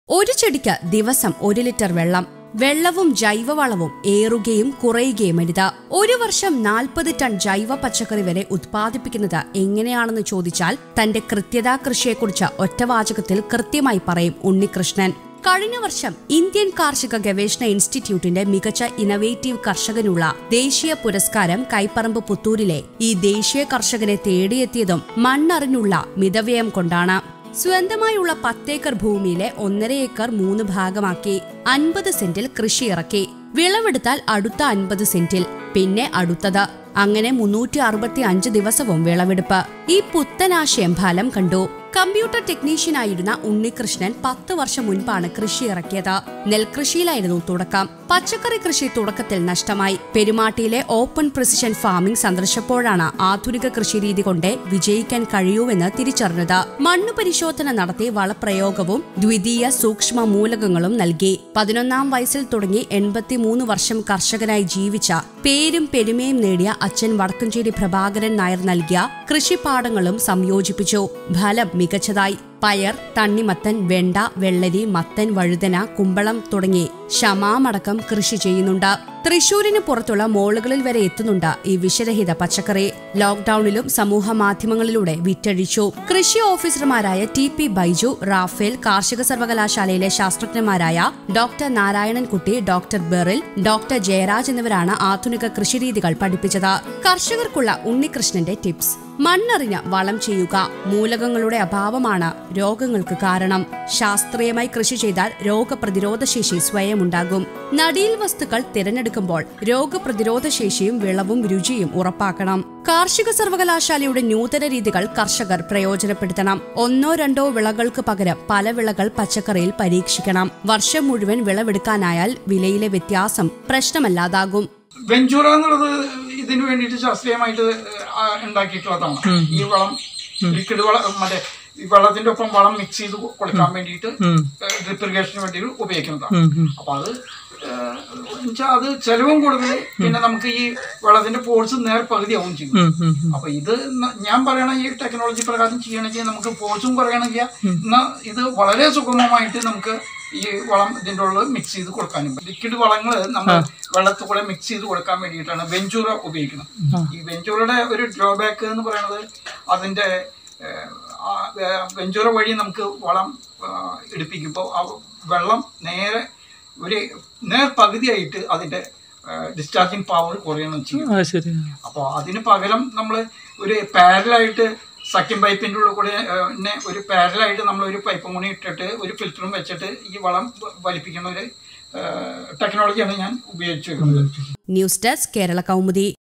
ഒരു ചെടിക്ക് ദിവസം ഒരു ലിറ്റർ വെള്ളം വെള്ളവും ജൈവവളവും ഏറുകയും കുറയുകയും അരുത് ഒരു വർഷം നാൽപ്പത് ടൺ ജൈവ പച്ചക്കറി വരെ ഉത്പാദിപ്പിക്കുന്നത് എങ്ങനെയാണെന്ന് ചോദിച്ചാൽ തന്റെ കൃത്യതാ കൃഷിയെക്കുറിച്ച് ഒറ്റവാചകത്തിൽ കൃത്യമായി പറയും ഉണ്ണികൃഷ്ണൻ കഴിഞ്ഞ വർഷം ഇന്ത്യൻ കാർഷിക ഗവേഷണ ഇൻസ്റ്റിറ്റ്യൂട്ടിന്റെ മികച്ച ഇന്നവേറ്റീവ് കർഷകനുള്ള ദേശീയ പുരസ്കാരം കൈപ്പറമ്പ് പുത്തൂരിലെ ഈ ദേശീയ കർഷകനെ തേടിയെത്തിയതും മണ്ണറിഞ്ഞുള്ള മിതവ്യയം കൊണ്ടാണ് സ്വന്തമായുള്ള പത്തേക്കർ ഭൂമിയിലെ ഒന്നര ഏക്കർ മൂന്ന് ഭാഗമാക്കി അൻപത് സെന്റിൽ കൃഷി ഇറക്കി വിളവെടുത്താൽ അടുത്ത അൻപത് സെന്റിൽ പിന്നെ അടുത്തത് അങ്ങനെ മുന്നൂറ്റി അറുപത്തി അഞ്ച് ദിവസവും വിളവെടുപ്പ് ഈ പുത്തനാശയം ഫലം കണ്ടു കമ്പ്യൂട്ടർ ടെക്നീഷ്യനായിരുന്ന ഉണ്ണികൃഷ്ണൻ പത്ത് വർഷം മുൻപാണ് കൃഷി ഇറക്കിയത് നെൽകൃഷിയിലായിരുന്നു തുടക്കം പച്ചക്കറി കൃഷി തുടക്കത്തിൽ നഷ്ടമായി പെരുമാട്ടിയിലെ ഓപ്പൺ പ്രിസിഷൻ ഫാമിംഗ് സന്ദർശിച്ചപ്പോഴാണ് ആധുനിക കൃഷിരീതി കൊണ്ട് വിജയിക്കാൻ കഴിയൂവെന്ന് തിരിച്ചറിഞ്ഞത് മണ്ണു പരിശോധന നടത്തി വളപ്രയോഗവും ദ്വിതീയ സൂക്ഷ്മ മൂലകങ്ങളും നൽകി പതിനൊന്നാം വയസ്സിൽ തുടങ്ങി എൺപത്തിമൂന്ന് വർഷം കർഷകനായി ജീവിച്ച പേരും പെരുമയും നേടിയ അച്ഛൻ വടക്കഞ്ചേരി പ്രഭാകരൻ നായർ നൽകിയ കൃഷിപ്പാടങ്ങളും സംയോജിപ്പിച്ചു ഫലം മികച്ചതായി പയർ തണ്ണിമത്തൻ വെണ്ട വെള്ളരി മത്തൻ വഴുതന കുമ്പളം തുടങ്ങി ഷമാമടക്കം കൃഷി ചെയ്യുന്നുണ്ട് തൃശൂരിന് പുറത്തുള്ള മോളുകളിൽ വരെ എത്തുന്നുണ്ട് ഈ വിഷരഹിത പച്ചക്കറി ലോക്ഡൌണിലും സമൂഹ മാധ്യമങ്ങളിലൂടെ വിറ്റഴിച്ചു കൃഷി ഓഫീസർമാരായ ടി പി ബൈജു റാഫേൽ കാർഷിക സർവകലാശാലയിലെ ശാസ്ത്രജ്ഞന്മാരായ doctor Narayanankutty doctor Beryl doctor Jayaraj എന്നിവരാണ് ആധുനിക കൃഷിരീതികൾ പഠിപ്പിച്ചത് കർഷകർക്കുള്ള ഉണ്ണികൃഷ്ണന്റെ ടിപ്സ് മണ്ണറിഞ്ഞ് വളം ചെയ്യുക മൂലകങ്ങളുടെ അഭാവമാണ് രോഗങ്ങൾക്ക് കാരണം ശാസ്ത്രീയമായി കൃഷി ചെയ്താൽ രോഗപ്രതിരോധ ശേഷി സ്വയം ഉണ്ടാകും നടീൽ വസ്തുക്കൾ തിരഞ്ഞെടുക്കുമ്പോൾ രോഗപ്രതിരോധ ശേഷിയും വിളവും രുചിയും ഉറപ്പാക്കണം കാർഷിക സർവകലാശാലയുടെ നൂതന രീതികൾ കർഷകർ പ്രയോജനപ്പെടുത്തണം ഒന്നോ രണ്ടോ വിളകൾക്ക് പകരം പല വിളകൾ പച്ചക്കറിയിൽ പരീക്ഷിക്കണം വർഷം മുഴുവൻ വിളവെടുക്കാനായാൽ വിലയിലെ വ്യത്യാസം പ്രശ്നമല്ലാതാകും വെഞ്ചൂറ എന്നുള്ളത് ഇതിനു വേണ്ടിയിട്ട് ശാസ്ത്രീയമായിട്ട് ആ, ഉണ്ടാക്കിയിട്ടുള്ളതാണ് ഈ വളം ലിക്വിഡ് വളം മറ്റേ ഈ വെള്ളത്തിന്റെ ഒപ്പം വളം മിക്സ് ചെയ്ത് കൊടുക്കാൻ വേണ്ടിയിട്ട് ഡ്രിപ്പ് ഇറിഗേഷന് വേണ്ടി ഉപയോഗിക്കുന്നതാണ് അപ്പൊ അത് ഏഹ്, എന്നുവെച്ചാ അത് ചെലവും കൂടുതൽ പിന്നെ നമുക്ക് ഈ വെള്ളത്തിന്റെ ഫോഴ്സ് നേർ പകുതിയാവും ചെയ്യും അപ്പൊ ഇത് ന- ഞാൻ പറയണ ഈ ടെക്നോളജി പ്രകാരം ചെയ്യണമെങ്കിൽ നമുക്ക് ഫോഴ്സും കുറയണമെങ്കിൽ എന്നാൽ ഇത് വളരെ സുഗമമായിട്ട് നമുക്ക് ഈ വളം ഇതിൻ്റെ ഉള്ളിൽ മിക്സ് ചെയ്ത് കൊടുക്കാനും ലിക്വിഡ് വളങ്ങൾ നമ്മൾ വെള്ളത്തിൽ കൂടെ മിക്സ് ചെയ്ത് കൊടുക്കാൻ വേണ്ടിയിട്ടാണ് വെഞ്ചൂറ ഉപയോഗിക്കുന്നത് ഈ വെഞ്ചൂറയുടെ ഒരു ഡ്രോബാക്ക് എന്ന് പറയുന്നത് അതിന്റെ ഏഹ്, ആ, ഏഹ്, വെഞ്ചൂറ വഴി നമുക്ക് വളം ആഹ്, എടുപ്പിക്കുമ്പോൾ ആ വെള്ളം നേരെ ഒരു നേർ പകുതിയായിട്ട് അതിന്റെ ഡിസ്ചാർജിങ് പവർ കുറയണം ചെയ്യും ആ ശരി അപ്പോൾ അതിന് പകരം നമ്മൾ ഒരു പാരലായിട്ട് സക്കിൻ പൈപ്പിന്റെ ഉള്ളിൽ കൂടെ ഏഹ്, പിന്നെ ഒരു പാരലായിട്ട് നമ്മൾ ഒരു പൈപ്പും കൂടി ഇട്ടിട്ട് ഒരു ഫിൽറ്ററും വെച്ചിട്ട് ഈ വളം വ- വലിപ്പിക്കുന്ന ഒരു ടെക്നോളജിയാണ് ഞാൻ ഉപയോഗിച്ചിരിക്കുന്നത് ന്യൂസ് ഡെസ്ക് കേരള കൗമുദി